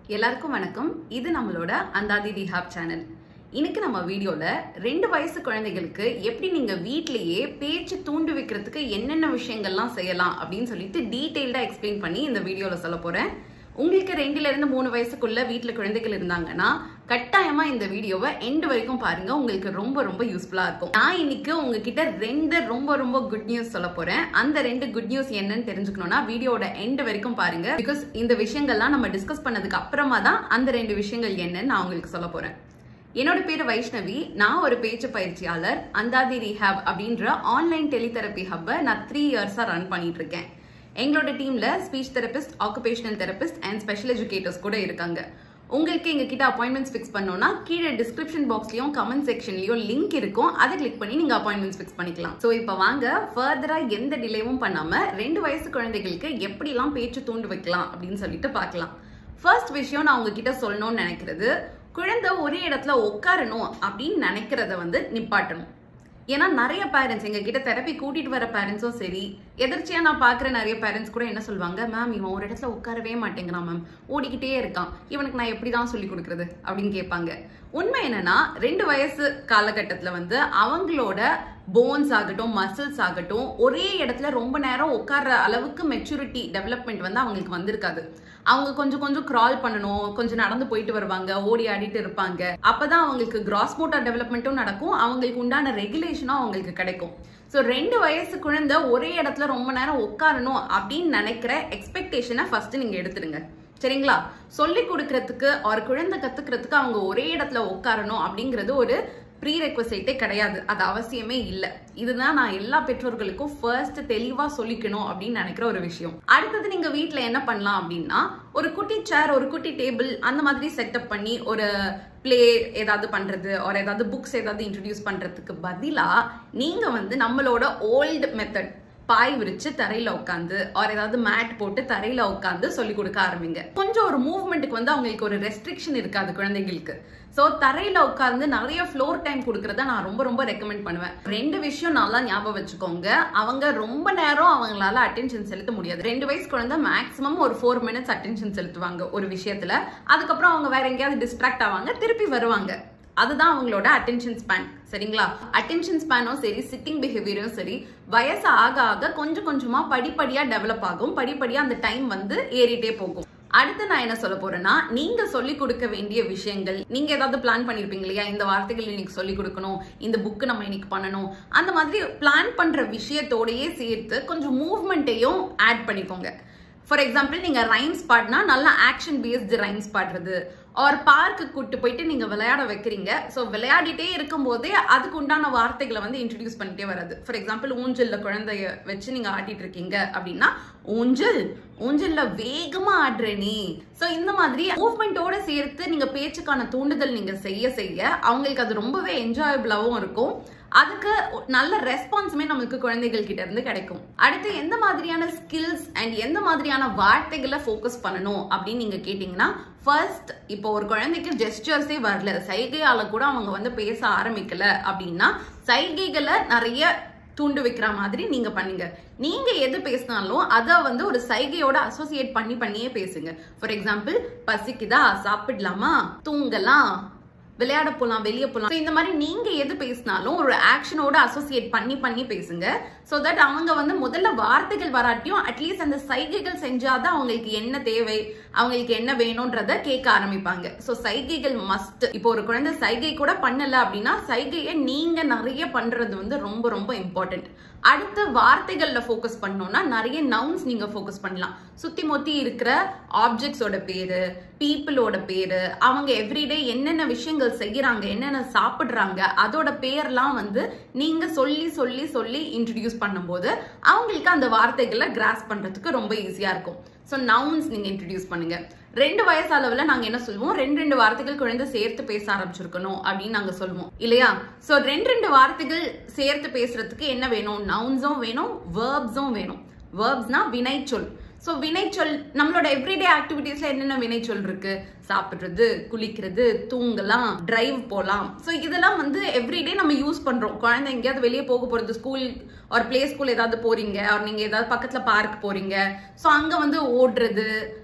எல்லாருக்கும் வணக்கம் இது நம்மளோட அந்தாதி ரிஹாப் சேனல் இன்னைக்கு நம்ம வீடியோல ரெண்டு வயசு குழந்தைகளுக்கு எப்படி நீங்க வீட்லயே பேச்சு தூண்டு வைக்கிறதுக்கு என்னென்ன விஷயங்கள்லாம் செய்யலாம் அப்படின்னு சொல்லிட்டு டீடைல்டா எக்ஸ்பிளைன் பண்ணி இந்த வீடியோல சொல்ல போறேன் உங்களுக்கு ரெண்டுல இருந்து மூணு வயசுக்குள்ள வீட்ல குழந்தைகள் இருந்தாங்கன்னா கட்டாயமா இந்த வீடியோவை எண்டு வரைக்கும் பாருங்க உங்களுக்கு ரொம்ப ரொம்ப யூஸ்ஃபுல்லா இருக்கும் நான் இன்னைக்கு உங்ககிட்ட ரெண்டு ரொம்ப ரொம்ப குட் நியூஸ் சொல்ல போறேன் அந்த ரெண்டு குட் நியூஸ் என்னன்னு தெரிஞ்சுக்கணும்னா வீடியோட எண்டு வரைக்கும் பாருங்க பிகாஸ் இந்த விஷயங்கள்லாம் நம்ம டிஸ்கஸ் பண்ணதுக்கு அப்புறமா தான் அந்த ரெண்டு விஷயங்கள் என்னன்னு நான் உங்களுக்கு சொல்ல போறேன் என்னோட பேர் வைஷ்ணவி நான் ஒரு பேச்சு பயிற்சியாளர் அந்தாதி ரீஹாப் அப்படின்ற ஆன்லைன் டெலிதெரப்பி ஹப்பை நான் த்ரீ இயர்ஸா ரன் பண்ணிட்டு இருக்கேன் எங்களோட டீம்ல speech therapist occupational therapist and special educators கூட இருக்காங்க உங்களுக்கு எங்க கிட்ட அப்பாயின்மெண்ட்ஸ் ஃபிக்ஸ் பண்ணோம்னா கீழே டிஸ்கிரிப்ஷன் பாக்ஸ்லயும் கமெண்ட் செக்ஷன்லயும் லிங்க் இருக்கும் அதை கிளிக் பண்ணி நீங்க அப்பாயின்மெண்ட்ஸ் ஃபிக்ஸ் பண்ணிக்கலாம் சோ இப்போ வாங்க ஃபர்தரா எந்த டிலேவும் பண்ணாம ரெண்டு வயசு குழந்தைகளுக்கு எப்படிலாம் பேச்சு தூண்டு வைக்கலாம் அப்படின்னு சொல்லிட்டு பார்க்கலாம் ஃபர்ஸ்ட் விஷயம் நான் உங்ககிட்ட சொல்லணும்னு நினைக்கிறது குழந்தை ஒரே இடத்துல உட்காரணும் அப்படின்னு நினைக்கிறத வந்து நிப்பாட்டணும் ஏன்னா நிறைய பேரண்ட்ஸ் எங்க கிட்ட தெரப்பி கூட்டிட்டு வர பேரண்ட்ஸும் சரி எதிர்ச்சியா நான் பாக்குற நிறைய பேரண்ட்ஸ் கூட என்ன சொல்லுவாங்க மேம் இவன் ஒரு இடத்துல உட்காரவே மாட்டேங்கிறான் மேம் ஓடிக்கிட்டே இருக்கான் இவனுக்கு நான் எப்படி தான் சொல்லி கொடுக்கறது அப்படின்னு கேட்பாங்க உண்மை என்னன்னா ரெண்டு வயசு காலகட்டத்துல வந்து அவங்களோட போன்ஸ் ஆகட்டும் மசில்ஸ் ஆகட்டும் ஒரே இடத்துல ரொம்ப நேரம் உட்கார்ற அளவுக்கு மெச்சூரிட்டி டெவலப்மெண்ட் வந்து அவங்களுக்கு வந்திருக்காது அவங்க கொஞ்சம் கொஞ்சம் கிரால் பண்ணணும் கொஞ்சம் நடந்து போயிட்டு வருவாங்க ஓடி ஆடிட்டு இருப்பாங்க அப்பதான் அவங்களுக்கு கிராஸ் மோட்டார் டெவலப்மெண்ட்டும் நடக்கும் அவங்களுக்கு உண்டான ரெகுலேஷனும் அவங்களுக்கு கிடைக்கும் ஸோ ரெண்டு வயசு குழந்தை ஒரே இடத்துல ரொம்ப நேரம் உட்காரணும் அப்படின்னு நினைக்கிற எக்ஸ்பெக்டேஷனை ஃபர்ஸ்ட் நீங்க எடுத்துடுங்க சரிங்களா சொல்லி கொடுக்கறதுக்கு ஒரு குழந்தை கத்துக்கிறதுக்கு அவங்க ஒரே இடத்துல உட்காரணும் அப்படிங்கிறது ஒரு ப்ரீ ரெக்வசைட்டே கிடையாது அது அவசியமே இல்லை இதுதான் நான் எல்லா பெற்றோர்களுக்கும் ஃபர்ஸ்ட் தெளிவா சொல்லிக்கணும் அப்படின்னு நினைக்கிற ஒரு விஷயம் அடுத்தது நீங்க வீட்ல என்ன பண்ணலாம் அப்படின்னா ஒரு குட்டி சேர் ஒரு குட்டி டேபிள் அந்த மாதிரி செட்டப் பண்ணி ஒரு பிளே ஏதாவது பண்றது ஒரு ஏதாவது புக்ஸ் ஏதாவது இன்ட்ரடியூஸ் பண்றதுக்கு பதிலா நீங்க வந்து நம்மளோட ஓல்டு மெத்தட் பாய் விரிச்சு தரையில உட்காந்து ஒரு ஏதாவது மேட் போட்டு தரையில உட்காந்து சொல்லி கொடுக்க ஆரம்பிங்க கொஞ்சம் ஒரு மூவ்மெண்ட்டுக்கு வந்து அவங்களுக்கு ஒரு ரெஸ்ட்ரிக்ஷன் இருக்காது குழந்தைங்களுக்கு ஸோ தரையில உட்காந்து நிறைய ஃப்ளோர் டைம் கொடுக்கறத நான் ரொம்ப ரொம்ப ரெக்கமெண்ட் பண்ணுவேன் ரெண்டு விஷயம் நல்லா ஞாபகம் வச்சுக்கோங்க அவங்க ரொம்ப நேரம் அவங்களால அட்டென்ஷன் செலுத்த முடியாது ரெண்டு வயசு குழந்தை மேக்ஸிமம் ஒரு ஃபோர் மினிட்ஸ் அட்டென்ஷன் செலுத்துவாங்க ஒரு விஷயத்துல அதுக்கப்புறம் அவங்க வேற எங்கேயாவது டிஸ்ட்ராக்ட் ஆவாங்க திருப்பி வருவாங்க அதுதான் அவங்களோட அட்டென்ஷன் ஸ்பேன் சரிங்களா அட்டென்ஷன் ஸ்பேனும் சரி சிட்டிங் பிஹேவியரும் சரி வயசு ஆக ஆக கொஞ்சம் கொஞ்சமா படிப்படியா டெவலப் ஆகும் படிப்படியா அந்த டைம் வந்து ஏறிட்டே போகும் அடுத்து நான் என்ன சொல்ல போறேன்னா நீங்க சொல்லி கொடுக்க வேண்டிய விஷயங்கள் நீங்க ஏதாவது பிளான் பண்ணிருப்பீங்க இல்லையா இந்த வார்த்தைகள் இன்னைக்கு சொல்லி கொடுக்கணும் இந்த புக்கு நம்ம இன்னைக்கு பண்ணணும் அந்த மாதிரி பிளான் பண்ற விஷயத்தோடயே சேர்த்து கொஞ்சம் மூவ்மெண்ட்டையும் ஆட் பண்ணிக்கோங்க ஃபார் எக்ஸாம்பிள் நீங்க ரைம்ஸ் பாடினா நல்லா ஆக்ஷன் பேஸ்டு ரைம்ஸ் பாடுறது ஒரு பார்க்கு கூட்டு போயிட்டு நீங்க விளையாட வைக்கிறீங்க ஸோ விளையாடிட்டே இருக்கும் போதே அதுக்கு உண்டான வார்த்தைகளை வந்து இன்ட்ரடியூஸ் பண்ணிட்டே வராது ஃபார் எக்ஸாம்பிள் ஊஞ்சல்ல குழந்தைய வச்சு நீங்க ஆட்டிட்டு இருக்கீங்க அப்படின்னா ஊஞ்சல் ஊஞ்சல்ல வேகமா ஆடுற நீ ஸோ இந்த மாதிரி மூவ்மெண்ட்டோட சேர்த்து நீங்க பேச்சுக்கான தூண்டுதல் நீங்க செய்ய செய்ய அவங்களுக்கு அது ரொம்பவே என்ஜாயபிளாவும் இருக்கும் அதுக்கு நல்ல ரெஸ்பான்ஸுமே நமக்கு குழந்தைகள் கிட்ட இருந்து கிடைக்கும் அடுத்து எந்த மாதிரியான ஸ்கில்ஸ் அண்ட் எந்த மாதிரியான வார்த்தைகளை ஃபோக்கஸ் பண்ணணும் அப்படின்னு நீங்க கேட்டீங்கன்னா ஃபர்ஸ்ட் இப்போ ஒரு குழந்தைக்கு ஜெஸ்டர்ஸே வரல சைகையால கூட அவங்க வந்து பேச ஆரம்பிக்கல அப்படின்னா சைகைகளை நிறைய தூண்டு வைக்கிற மாதிரி நீங்க பண்ணுங்க நீங்க எது பேசினாலும் அதை வந்து ஒரு சைகையோட அசோசியேட் பண்ணி பண்ணியே பேசுங்க ஃபார் எக்ஸாம்பிள் பசிக்குதா சாப்பிடலாமா தூங்கலாம் விளையாட போலாம் வெளியே போலாம் இந்த மாதிரி நீங்க எது பேசினாலும் ஒரு ஆக்ஷனோட அசோசியேட் பண்ணி பண்ணி பேசுங்க ஸோ தட் அவங்க வந்து முதல்ல வார்த்தைகள் வராட்டியும் அட்லீஸ்ட் அந்த சைகைகள் செஞ்சாதான் அவங்களுக்கு என்ன தேவை அவங்களுக்கு என்ன வேணும்ன்றத கேட்க ஆரம்பிப்பாங்க ஸோ சைகைகள் மஸ்ட் இப்போ ஒரு குழந்தை சைகை கூட பண்ணல அப்படின்னா சைகையை நீங்க நிறைய பண்றது வந்து ரொம்ப ரொம்ப இம்பார்ட்டன்ட் அடுத்த வார்த்தைகள்ல ஃபோக்கஸ் பண்ணோம்னா நிறைய நவுன்ஸ் நீங்க ஃபோக்கஸ் பண்ணலாம் சுத்தி மொத்தி இருக்கிற ஆப்ஜெக்ட்ஸோட பேரு பீப்புளோட பேரு அவங்க எவ்ரிடே என்னென்ன விஷயங்கள் செய்யறாங்க என்னென்ன சாப்பிடுறாங்க அதோட பேர்லாம் வந்து நீங்க சொல்லி சொல்லி சொல்லி இன்ட்ரடியூஸ் பண்ணும்போது அவங்களுக்கு அந்த வார்த்தைகளை கிராஸ் பண்றதுக்கு ரொம்ப ஈஸியா இருக்கும் ஸோ நவுன்ஸ் நீங்க இன்ட்ரடியூஸ் பண்ணுங்க ரெண்டு வயசு அளவுல நாங்க என்ன சொல்லுவோம் ரெண்டு ரெண்டு வார்த்தைகள் குழந்தை சேர்த்து பேச ஆரம்பிச்சிருக்கணும் அப்படின்னு நாங்க சொல்லுவோம் இல்லையா சோ ரெண்டு ரெண்டு வார்த்தைகள் சேர்த்து பேசுறதுக்கு என்ன வேணும் நவுன்ஸும் வேணும் வேர்ப்ஸும் வேணும் வேர்ப்ஸ்னா வினைச்சொல் ஸோ வினைச்சொல் நம்மளோட எவ்ரிடே ஆக்டிவிட்டீஸ்ல என்னென்ன வினைச்சொல் இருக்கு சாப்பிடுறது குளிக்கிறது தூங்கலாம் டிரைவ் போகலாம் ஸோ இதெல்லாம் வந்து எவ்ரிடே நம்ம யூஸ் பண்றோம் குழந்தை எங்கேயாவது வெளியே போக போறது ஸ்கூல் ஒரு பிளே ஸ்கூல் ஏதாவது போறீங்க ஒரு நீங்க ஏதாவது பக்கத்துல பார்க் போறீங்க ஸோ அங்க வந்து ஓடுறது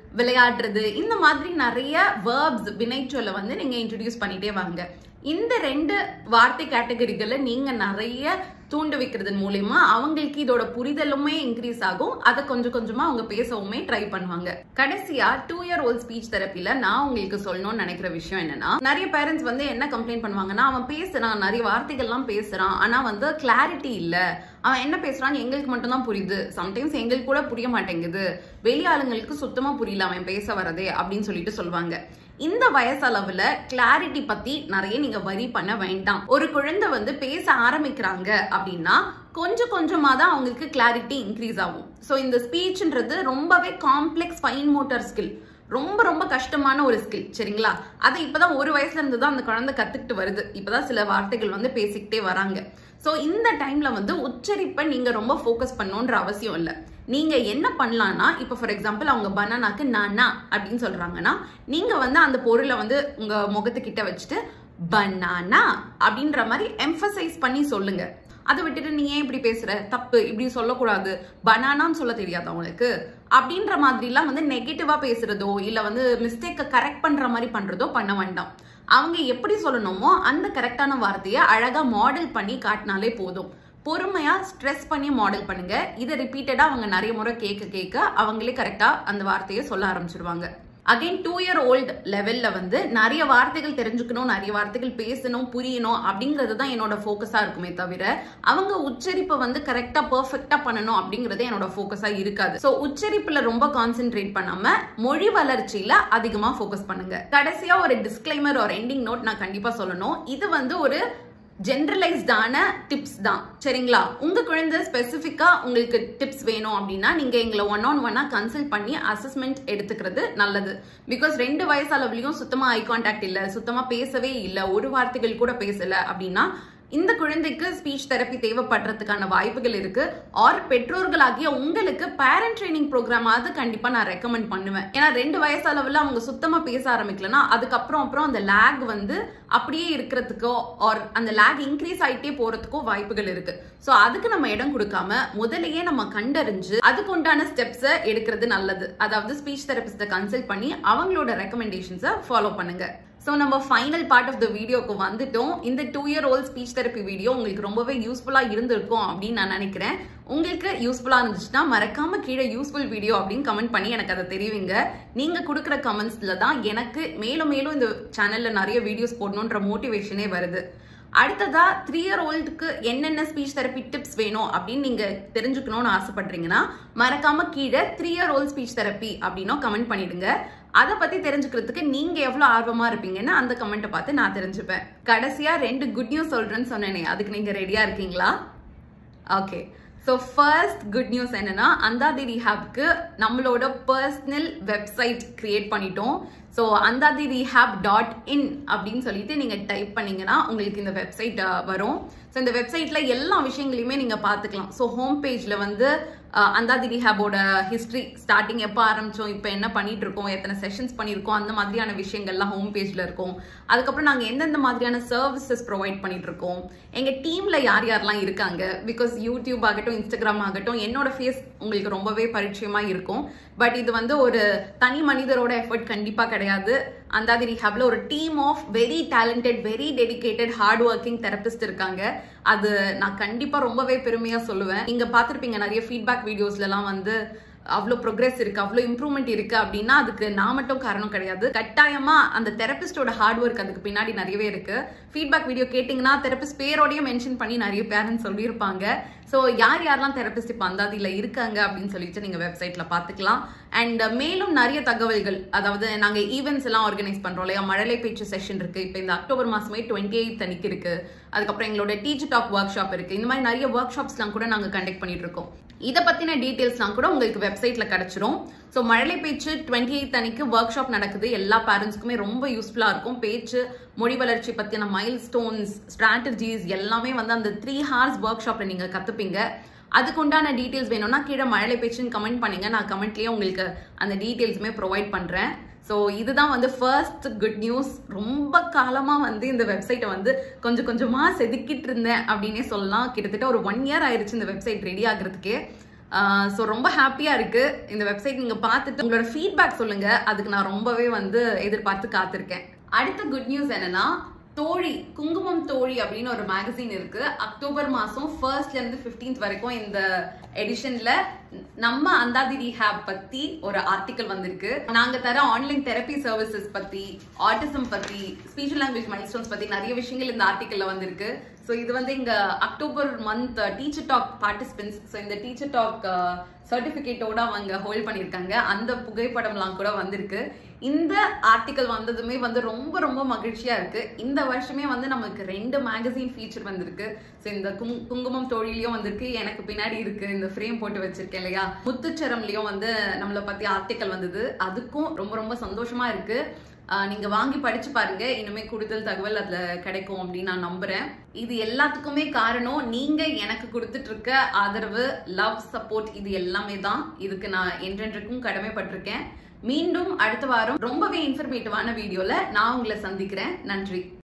விளையாடுறது இந்த மாதிரி நிறைய வேர்ப்ஸ் வினைச்சொல்லை வந்து நீங்க இன்ட்ரடியூஸ் பண்ணிட்டே வாங்க இந்த ரெண்டு வார்த்தை கேட்டகரிகளை நீங்க நிறைய தூண்டு வைக்கிறதன் மூலியமா அவங்களுக்கு இதோட புரிதலுமே இன்க்ரீஸ் ஆகும் அதை கொஞ்சம் கொஞ்சமா அவங்க பேசவுமே ட்ரை பண்ணுவாங்க கடைசியா டூ இயர் ஓல்ட் ஸ்பீச் தெரப்பில நான் உங்களுக்கு சொல்லணும்னு நினைக்கிற விஷயம் என்னன்னா நிறைய பேரண்ட்ஸ் வந்து என்ன கம்ப்ளைண்ட் பண்ணுவாங்கன்னா அவன் பேசுறான் நிறைய வார்த்தைகள்லாம் பேசுறான் ஆனா வந்து கிளாரிட்டி இல்ல அவன் என்ன பேசுறான் எங்களுக்கு மட்டும் தான் புரியுது சம்டைம்ஸ் எங்களுக்கு கூட புரிய மாட்டேங்குது வெளி ஆளுங்களுக்கு சுத்தமா புரியல அவன் பேச வரதே அப்படின்னு சொல்லிட்டு சொல்லுவாங்க இந்த வயசளவுல கிளாரிட்டி பத்தி நிறைய நீங்க வரி பண்ண வேண்டாம் ஒரு குழந்தை வந்து பேச ஆரம்பிக்கிறாங்க அப்படின்னா கொஞ்சம் கொஞ்சமா தான் அவங்களுக்கு கிளாரிட்டி இன்க்ரீஸ் ஆகும் ஸோ இந்த ஸ்பீச்ன்றது ரொம்பவே காம்ப்ளெக்ஸ் ஃபைன் மோட்டார் ஸ்கில் ரொம்ப ரொம்ப கஷ்டமான ஒரு ஸ்கில் சரிங்களா அதை இப்பதான் ஒரு வயசுல இருந்து தான் அந்த குழந்தை கத்துக்கிட்டு வருது இப்பதான் சில வார்த்தைகள் வந்து பேசிக்கிட்டே வராங்க ஸோ இந்த டைம்ல வந்து உச்சரிப்பை நீங்க ரொம்ப ஃபோக்கஸ் பண்ணணுன்ற அவசியம் இல்லை நீங்க என்ன பண்ணலாம்னா இப்போ ஃபார் எக்ஸாம்பிள் அவங்க பனானாக்கு நானா அப்படின்னு சொல்றாங்கன்னா நீங்க வந்து அந்த பொருளை வந்து உங்க முகத்துக்கிட்ட வச்சுட்டு பனானா அப்படின்ற மாதிரி எம்ஃபசைஸ் பண்ணி சொல்லுங்க அதை விட்டுட்டு நீ ஏன் இப்படி பேசுற தப்பு இப்படி சொல்லக்கூடாது பனானான்னு சொல்ல தெரியாது அவங்களுக்கு அப்படின்ற மாதிரிலாம் வந்து நெகட்டிவா பேசுறதோ இல்ல வந்து மிஸ்டேக்கை கரெக்ட் பண்ற மாதிரி பண்றதோ பண்ண வேண்டாம் அவங்க எப்படி சொல்லணுமோ அந்த கரெக்டான வார்த்தையை அழகா மாடல் பண்ணி காட்டினாலே போதும் பொறுமையா ஸ்ட்ரெஸ் பண்ணி மாடல் பண்ணுங்க இதை ரிப்பீட்டடா அவங்க நிறைய முறை கேட்க கேட்க அவங்களே கரெக்டா அந்த வார்த்தையை சொல்ல ஆரம்பிச்சிருவாங்க அகைன் டூ இயர் ஓல்டு லெவல்ல வந்து நிறைய வார்த்தைகள் தெரிஞ்சுக்கணும் நிறைய வார்த்தைகள் பேசணும் புரியணும் அப்படிங்கிறது தான் என்னோட ஃபோக்கஸா இருக்குமே தவிர அவங்க உச்சரிப்பை வந்து கரெக்டா பெர்ஃபெக்டா பண்ணணும் அப்படிங்கிறது என்னோட ஃபோக்கஸா இருக்காது ஸோ உச்சரிப்புல ரொம்ப கான்சென்ட்ரேட் பண்ணாம மொழி வளர்ச்சியில அதிகமா ஃபோக்கஸ் பண்ணுங்க கடைசியா ஒரு டிஸ்க்ளைமர் ஒரு எண்டிங் நோட் நான் கண்டிப்பா சொல்லணும் இது வந்து ஒரு ஜென்ரலைஸ்டான டிப்ஸ் தான் சரிங்களா உங்க குழந்தை ஸ்பெசிஃபிக்கா உங்களுக்கு டிப்ஸ் வேணும் அப்படின்னா நீங்க எங்களை ஒன் ஆன் ஒன்னா கன்சல்ட் பண்ணி அசஸ்மெண்ட் எடுத்துக்கிறது நல்லது பிகாஸ் ரெண்டு வயசு அளவுலயும் சுத்தமா ஐ கான்டாக்ட் இல்ல சுத்தமா பேசவே இல்ல ஒரு வார்த்தைகள் கூட பேசல அப்படின்னா இந்த குழந்தைக்கு ஸ்பீச் தெரப்பி தேவைப்படுறதுக்கான வாய்ப்புகள் இருக்கு ஆர் பெற்றோர்களாகிய உங்களுக்கு பேரண்ட் ட்ரைனிங் ப்ரோக்ராமாவது கண்டிப்பா நான் ரெக்கமெண்ட் பண்ணுவேன் ஏன்னா ரெண்டு வயசு அளவுல அவங்க சுத்தமா பேச ஆரம்பிக்கலன்னா அதுக்கப்புறம் அப்புறம் அந்த லேக் வந்து அப்படியே இருக்கிறதுக்கோ ஆர் அந்த லேக் இன்க்ரீஸ் ஆயிட்டே போறதுக்கோ வாய்ப்புகள் இருக்கு ஸோ அதுக்கு நம்ம இடம் கொடுக்காம முதலையே நம்ம கண்டறிஞ்சு அதுக்கு உண்டான ஸ்டெப்ஸை எடுக்கிறது நல்லது அதாவது ஸ்பீச் தெரபிஸ்ட கன்சல்ட் பண்ணி அவங்களோட ரெக்கமெண்டேஷன்ஸை ஃபாலோ பண்ணுங்க ஸோ நம்ம ஃபைனல் பார்ட் ஆஃப் த வீடியோக்கு வந்துட்டோம் இந்த two year old speech therapy video உங்களுக்கு ரொம்பவே யூஸ்ஃபுல்லாக இருந்திருக்கும் அப்படின்னு நான் நினைக்கிறேன் உங்களுக்கு யூஸ்ஃபுல்லாக இருந்துச்சுன்னா மறக்காம கீழே யூஸ்ஃபுல் வீடியோ அப்படின்னு கமெண்ட் பண்ணி எனக்கு அதை தெரிவிங்க நீங்கள் கொடுக்குற கமெண்ட்ஸ்ல தான் எனக்கு மேலும் மேலும் இந்த சேனலில் நிறைய வீடியோஸ் போடணுன்ற மோட்டிவேஷனே வருது அடுத்ததா த்ரீ இயர் ஓல்டுக்கு என்னென்ன ஸ்பீச் தெரப்பி டிப்ஸ் வேணும் அப்படின்னு நீங்க தெரிஞ்சுக்கணும்னு ஆசைப்படுறீங்கன்னா மறக்காம கீழே three year old speech therapy அப்படின்னும் கமெண்ட் பண்ணிடுங்க அதை பத்தி தெரிஞ்சுக்கிறதுக்கு நீங்க எவ்வளவு ஆர்வமா இருப்பீங்கன்னு அந்த கமெண்ட்டை பார்த்து நான் தெரிஞ்சுப்பேன் கடைசியா ரெண்டு குட் நியூஸ் சொல்றேன்னு சொன்னேனே அதுக்கு நீங்க ரெடியா இருக்கீங்களா okay so first good news என்னன்னா அந்தாதி ரீஹாப்க்கு நம்மளோட பர்சனல் வெப்சைட் கிரியேட் பண்ணிட்டோம் so Andhadhi rehab dot in அப்படின்னு சொல்லிட்டு நீங்கள் டைப் பண்ணீங்கன்னா உங்களுக்கு இந்த வெப்சைட் வரும் ஸோ இந்த வெப்சைட்டில் எல்லா விஷயங்களையுமே நீங்கள் பார்த்துக்கலாம் ஸோ ஹோம் பேஜில் வந்து அஹ், அந்தாதி ரீஹாபோட ஹிஸ்ட்ரி ஸ்டார்டிங் எப்போ ஆரம்பிச்சோம் இப்போ என்ன பண்ணிட்டு இருக்கோம் எத்தனை செஷன்ஸ் பண்ணியிருக்கோம் அந்த மாதிரியான விஷயங்கள்லாம் ஹோம் பேஜில் இருக்கும் அதுக்கப்புறம் நாங்கள் எந்தெந்த மாதிரியான சர்வீசஸ் ப்ரொவைட் பண்ணிட்டு இருக்கோம் எங்கள் டீமில் யார் யாரெல்லாம் இருக்காங்க பிகாஸ் யூடியூப் ஆகட்டும் இன்ஸ்டாகிராம் ஆகட்டும் என்னோட ஃபேஸ் உங்களுக்கு ரொம்பவே பரிச்சயமாக இருக்கும் பட் இது வந்து ஒரு தனி மனிதரோட எஃபர்ட் கண்டிப்பாக கிடையாது அந்தாதி ரீஹாப்ல ஒரு team of very talented very dedicated hard working therapist இருக்காங்க அது நான் கண்டிப்பாக ரொம்பவே பெருமையாக சொல்லுவேன் நீங்கள் பார்த்துருப்பீங்க நிறைய ஃபீட்பேக் வீடியோஸ்லலாம் வந்து அவ்வளோ ப்ரோக்ரஸ் இருக்கு அவ்வளோ இம்ப்ரூவ்மெண்ட் இருக்கு அப்படின்னா அதுக்கு நான் மட்டும் காரணம் கிடையாது கட்டாயமா அந்த தெரபிஸ்டோட ஹார்ட் ஒர்க் அதுக்கு பின்னாடி நிறையவே இருக்கு ஃபீட்பேக் வீடியோ கேட்டிங்கன்னா தெரபிஸ்ட் பேரோடய மென்ஷன் பண்ணி நிறைய பேரண்ட்ஸ் சொல்லியிருப்பாங்க ஸோ யார் யாரெல்லாம் தெரபிஸ்ட் இப்போ அந்தாதியில் இருக்காங்க அப்படின்னு சொல்லிட்டு நீங்கள் வெப்சைட்டில் பார்த்துக்கலாம் அண்ட் மேலும் நிறைய தகவல்கள் அதாவது நாங்கள் ஈவெண்ட்ஸ் எல்லாம் ஆர்கனைஸ் பண்ணுறோம் இல்லையா மழலை பேச்சு செஷன் இருக்கு இப்போ இந்த அக்டோபர் மாசமே டுவெண்ட்டி எயிட் அன்னைக்கு இருக்கு அதுக்கப்புறம் எங்களோட டீச்சர் டாக் ஒர்க் ஷாப் இருக்கு இந்த மாதிரி நிறைய ஒர்க் ஷாப்ஸ்லாம் கூட நாங்கள் கண்டக்ட் பண்ணிட்டு இருக்கோம் இதை பத்தின டீடைல்ஸ்லாம் கூட உங்களுக்கு வெப்சைட்ல கிடைச்சிரும் ஸோ மழலை பேச்சு டுவெண்ட்டி எயித் அன்னைக்கு ஒர்க் ஷாப் நடக்குது எல்லா பேரண்ட்ஸ்க்குமே ரொம்ப யூஸ்ஃபுல்லா இருக்கும் பேச்சு மொழி வளர்ச்சி பத்தின மைல் ஸ்டோன்ஸ் ஸ்ட்ராட்டஜிஸ் எல்லாமே வந்து அந்த த்ரீ ஹார்ஸ் ஒர்க் ஷாப்ல நீங்க கத்துப்பீங்க அதுக்கு உண்டான டீடைல்ஸ் வேணும்னா கீழே மழலை பேச்சுன்னு கமெண்ட் பண்ணுங்க நான் கமெண்ட்லயே உங்களுக்கு அந்த டீடைல்ஸுமே ப்ரொவைட் பண்றேன் ஸோ இதுதான் வந்து ஃபர்ஸ்ட் குட் நியூஸ் ரொம்ப காலமாக வந்து இந்த வெப்சைட்டை வந்து கொஞ்சம் கொஞ்சமாக செதுக்கிட்டு இருந்தேன் அப்படின்னே சொல்லலாம் கிட்டத்தட்ட ஒரு ஒன் இயர் ஆயிடுச்சு இந்த வெப்சைட் ரெடி ஆகுறதுக்கே ஸோ ரொம்ப ஹாப்பியா இருக்கு இந்த வெப்சைட் நீங்க பார்த்துட்டு உங்களோட ஃபீட்பேக் சொல்லுங்க அதுக்கு நான் ரொம்பவே வந்து எதிர்பார்த்து காத்திருக்கேன் அடுத்த குட் நியூஸ் என்னன்னா தோழி குங்குமம் தோழி அப்படின்னு ஒரு மேகசின் இருக்கு அக்டோபர் மாசம் ஃபர்ஸ்ட்ல இருந்து 15th வரைக்கும் இந்த எடிஷன்ல நம்ம அந்தாதி ரீஹாப் பத்தி ஒரு ஆர்டிக்கல் வந்திருக்கு நாங்க தர ஆன்லைன் தெரப்பி சர்வீசஸ் பத்தி ஆட்டிசம் பத்தி ஸ்பீச் லாங்குவேஜ் மைல்ஸ்டோன்ஸ் பத்தி நிறைய விஷயங்கள் இந்த ஆர்டிக்கல்ல வந்திருக்கு ஸோ இது வந்து இங்க October month teacher talk participants so இந்த டீச்சர் டாக் சர்டிபிகேட்டோட அவங்க ஹோல்ட் பண்ணியிருக்காங்க அந்த புகைப்படம்லாம் கூட வந்திருக்கு இந்த ஆர்டிக்கல் வந்ததுமே வந்து ரொம்ப ரொம்ப மகிழ்ச்சியா இருக்கு இந்த வருஷமே வந்து நமக்கு ரெண்டு மேகசின் ஃபீச்சர் வந்திருக்கு ஸோ இந்த கும் குங்குமம் தொழிலையும் வந்திருக்கு எனக்கு பின்னாடி இருக்கு இந்த ஃப்ரேம் போட்டு வச்சிருக்கேன் இல்லையா முத்துச்சரம்லயும் வந்து நம்மளை பத்தி ஆர்டிக்கல் வந்தது அதுக்கும் ரொம்ப ரொம்ப சந்தோஷமா இருக்கு ஆஹ் நீங்க வாங்கி படிச்சு பாருங்க இனிமே கூடுதல் தகவல் அதுல கிடைக்கும் அப்படின்னு நான் நம்புறேன் இது எல்லாத்துக்குமே காரணம் நீங்க எனக்கு கொடுத்துட்டு இருக்க ஆதரவு லவ் சப்போர்ட் இது எல்லாமே தான் இதுக்கு நான் என்றென்றைக்கும் கடமைப்பட்டிருக்கேன் மீண்டும் அடுத்த வாரம் ரொம்பவே இன்ஃபர்மேட்டிவான வீடியோல நான் உங்களை சந்திக்கிறேன் நன்றி